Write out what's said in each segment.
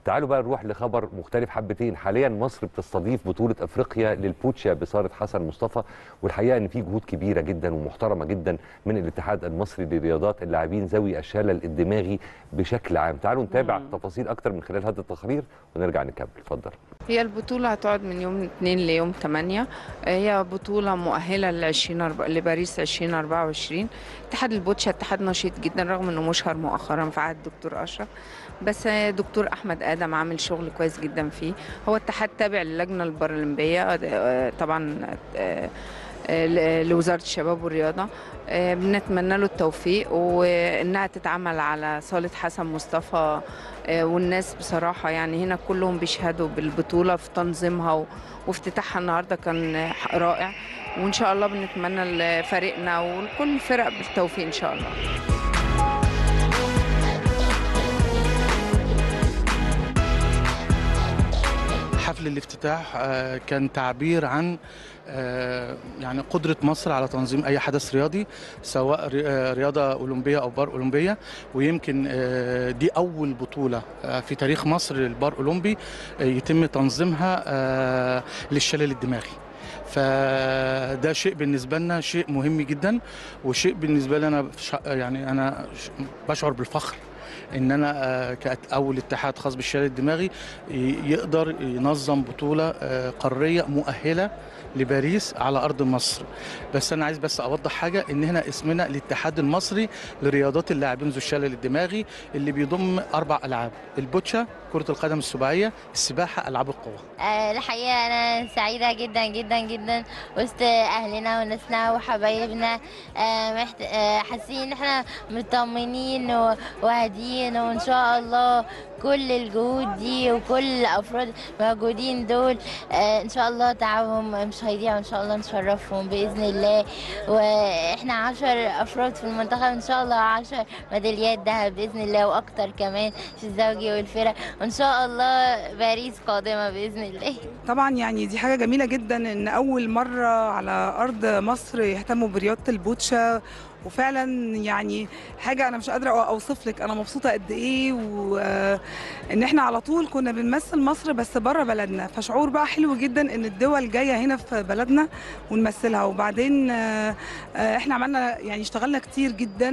تعالوا بقى نروح لخبر مختلف حبتين حاليا مصر بتستضيف بطوله افريقيا للبوتشا بصاله حسن مصطفى والحقيقه ان في جهود كبيره جدا ومحترمه جدا من الاتحاد المصري لرياضات اللاعبين ذوي الشلل الدماغي بشكل عام تعالوا نتابع تفاصيل اكتر من خلال هذا التقرير ونرجع نكمل اتفضل هي البطولة هتقعد من يوم 2 ليوم 8 هي بطولة مؤهلة ل 20 لباريس 2024 اتحاد البوتشا اتحاد نشيط جدا رغم انه مشهر مؤخرا في عهد الدكتور اشرف بس دكتور احمد ادم عامل شغل كويس جدا فيه هو اتحاد تابع للجنة البارالمبية طبعا لوزارة الشباب والرياضة بنتمنى له التوفيق وانها تتعمل على صالة حسن مصطفى والناس بصراحة يعني هنا كلهم بيشهدوا بالبطولة في تنظيمها وافتتاحها النهاردة كان رائع وإن شاء الله بنتمنى لفريقنا ولكل الفرق بالتوفيق إن شاء الله حفل الافتتاح كان تعبير عن يعني قدرة مصر على تنظيم أي حدث رياضي سواء رياضة أولمبية أو بار أولمبية ويمكن دي أول بطولة في تاريخ مصر للبار أولمبي يتم تنظيمها للشلل الدماغي فده شيء بالنسبه لنا شيء مهم جدا وشيء بالنسبه لي انا يعني انا بشعر بالفخر ان انا كاول اتحاد خاص بالشلل الدماغي يقدر ينظم بطوله قاريه مؤهله لباريس على ارض مصر بس انا عايز بس اوضح حاجه ان هنا اسمنا الاتحاد المصري لرياضات اللاعبين ذو الشلل الدماغي اللي بيضم اربع العاب البوتشا كره القدم السباعيه السباحه العاب القوه أه الحقيقه انا سعيده جدا جدا جدا وسط اهلنا وناسنا وحبايبنا أه محت... أه حاسين ان احنا مطمنين وهاديين وان شاء الله كل الجهود دي وكل الافراد موجودين دول ان شاء الله تعبهم مش هيضيع وان شاء الله نشرفهم باذن الله واحنا عشر افراد في المنتخب ان شاء الله عشر ميداليات ذهب باذن الله واكتر كمان في الزوجي والفرق وان شاء الله باريس قادمه باذن الله طبعا يعني دي حاجه جميله جدا ان اول مره على ارض مصر يهتموا برياضه البوتشا وفعلا يعني حاجه انا مش قادره اوصف لك انا مبسوطه قد ايه وان احنا على طول كنا بنمثل مصر بس بره بلدنا فشعور بقى حلو جدا ان الدول جايه هنا في بلدنا ونمثلها وبعدين احنا عملنا يعني اشتغلنا كتير جدا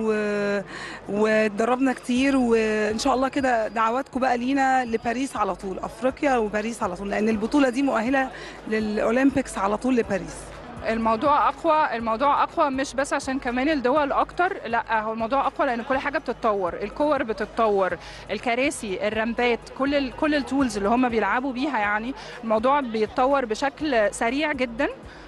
واتدربنا كتير وان شاء الله كده دعواتكم بقى لينا لباريس على طول افريقيا وباريس على طول لان البطوله دي مؤهله للاولمبيكس على طول لباريس الموضوع اقوى الموضوع اقوى مش بس عشان كمان الدول اكتر لا هو الموضوع اقوى لان كل حاجه بتتطور الكور بتتطور الكراسي الرمبات كل ال كل التولز اللي هم بيلعبوا بيها يعني الموضوع بيتطور بشكل سريع جدا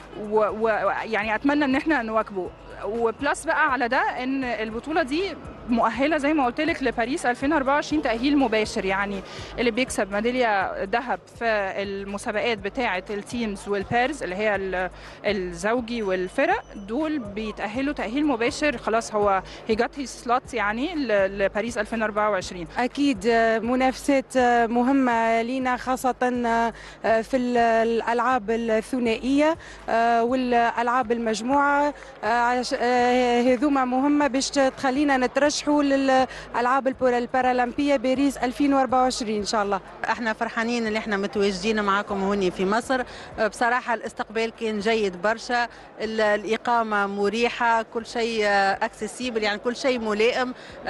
ويعني اتمنى ان احنا نواكبه وبلس بقى على ده ان البطوله دي مؤهله زي ما قلت لك لباريس 2024 تاهيل مباشر يعني اللي بيكسب ميداليه ذهب في المسابقات بتاعه التيمز والبيرز اللي هي الزوجي والفرق دول بيتاهلوا تاهيل مباشر خلاص هو هي جات هي سلوت يعني لباريس 2024 اكيد منافسات مهمه لينا خاصه في الالعاب الثنائيه والالعاب المجموعه هذوما مهمه باش تخلينا نترشح يرشحوا للالعاب البارالمبيه باريس 2024 ان شاء الله احنا فرحانين ان احنا متواجدين معاكم هوني في مصر بصراحه الاستقبال كان جيد برشا الاقامه مريحه كل شيء اكسسيبل يعني كل شيء ملائم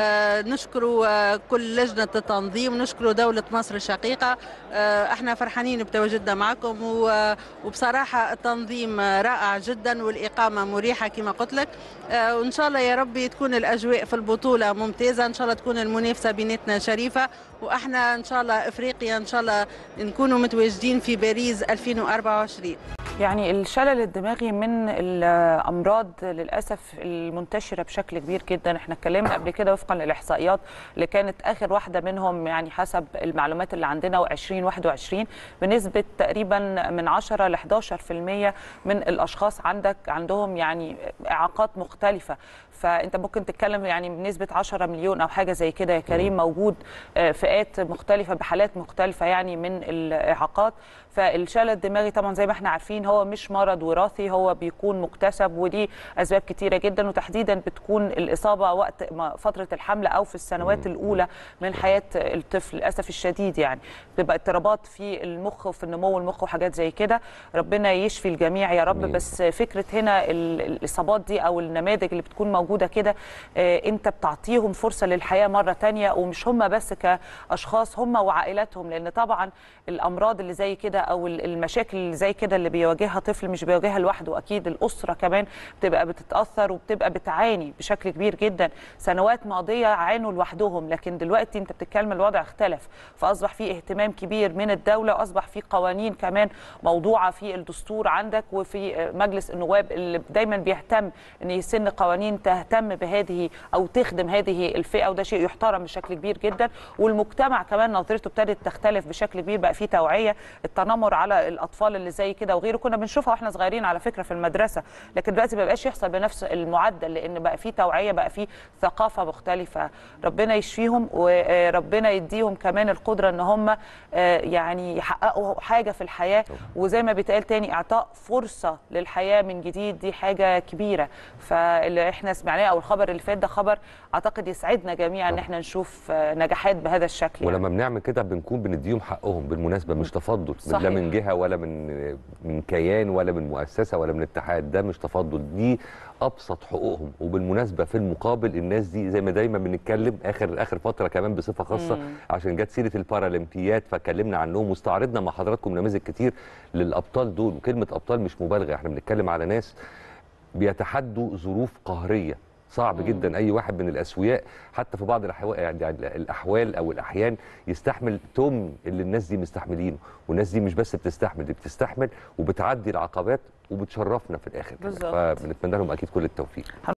نشكروا كل لجنه التنظيم نشكروا دوله مصر الشقيقه احنا فرحانين بتواجدنا معكم وبصراحه التنظيم رائع جدا والاقامه مريحه كما قلت لك وان شاء الله يا ربي تكون الاجواء في البطوله ممتازه ان شاء الله تكون المنافسه بيناتنا شريفه واحنا ان شاء الله افريقيا ان شاء الله نكونوا متواجدين في باريس 2024 يعني الشلل الدماغي من الامراض للاسف المنتشره بشكل كبير جدا احنا اتكلمنا قبل كده وفقا للاحصائيات اللي كانت اخر واحده منهم يعني حسب المعلومات اللي عندنا و2021 بنسبه تقريبا من 10 ل 11% من الاشخاص عندك عندهم يعني اعاقات مختلفه فانت ممكن تتكلم يعني بنسبه 10 مليون او حاجه زي كده يا كريم موجود فئات مختلفه بحالات مختلفه يعني من الاعاقات فالشلل الدماغي طبعا زي ما احنا عارفين التمرين هو مش مرض وراثي هو بيكون مكتسب ودي اسباب كتيره جدا وتحديدا بتكون الاصابه وقت ما فتره الحمل او في السنوات الاولى من حياه الطفل للاسف الشديد يعني بتبقى اضطرابات في المخ وفي النمو المخ وحاجات زي كده ربنا يشفي الجميع يا رب آمين. بس فكره هنا ال- الاصابات دي او النماذج اللي بتكون موجوده كده آه، انت بتعطيهم فرصه للحياه مره تانية ومش هم بس كاشخاص هم وعائلاتهم لان طبعا الامراض اللي زي كده او ال- المشاكل اللي زي كده اللي بيواجهها طفل مش بيواجهها لوحده اكيد الاسره كمان بتبقى بتتاثر وبتبقى بتعاني بشكل كبير جدا سنوات ماضيه عانوا لوحدهم لكن دلوقتي انت بتتكلم الوضع اختلف فاصبح في اهتمام كبير من الدوله واصبح في قوانين كمان موضوعه في الدستور عندك وفي مجلس النواب اللي دايما بيهتم ان يسن قوانين تهتم بهذه او تخدم هذه الفئه وده شيء يحترم بشكل كبير جدا والمجتمع كمان نظرته ابتدت تختلف بشكل كبير بقى في توعيه التنمر على الاطفال اللي زي كده وغيره كنا بنشوفها واحنا صغيرين على فكره في المدرسه لكن دلوقتي ما بقاش يحصل بنفس المعدل لان بقى في توعيه بقى في ثقافه مختلفه ربنا يشفيهم وربنا يديهم كمان القدره ان هم آه، يعني يحققوا حاجه في الحياه وزي ما بيتقال تاني اعطاء فرصه للحياه من جديد دي حاجه كبيره فاللي احنا سمعناه او الخبر اللي فات ده خبر اعتقد يسعدنا جميعا ان احنا نشوف آه، نجاحات بهذا الشكل يعني. ولما بنعمل كده بنكون بنديهم حقهم بالمناسبه مش تفضل صحيح. لا من جهه ولا من من كيان ولا من مؤسسه ولا من اتحاد ده مش تفضل دي ابسط حقوقهم وبالمناسبه في المقابل الناس دي زي ما دايما بنتكلم اخر اخر فتره كمان بصفه خاصه مم. عشان جت سيره البارالمبيات فاتكلمنا عنهم واستعرضنا مع حضراتكم نماذج كتير للابطال دول وكلمه ابطال مش مبالغه احنا بنتكلم على ناس بيتحدوا ظروف قهريه صعب مم. جدا اي واحد من الاسوياء حتى في بعض الاحوال يعني الاحوال او الاحيان يستحمل تم اللي الناس دي مستحملينه والناس دي مش بس بتستحمل دي بتستحمل وبتعدي العقبات وبتشرفنا في الاخر كمان. بالظبط. فبنتمنى لهم اكيد كل التوفيق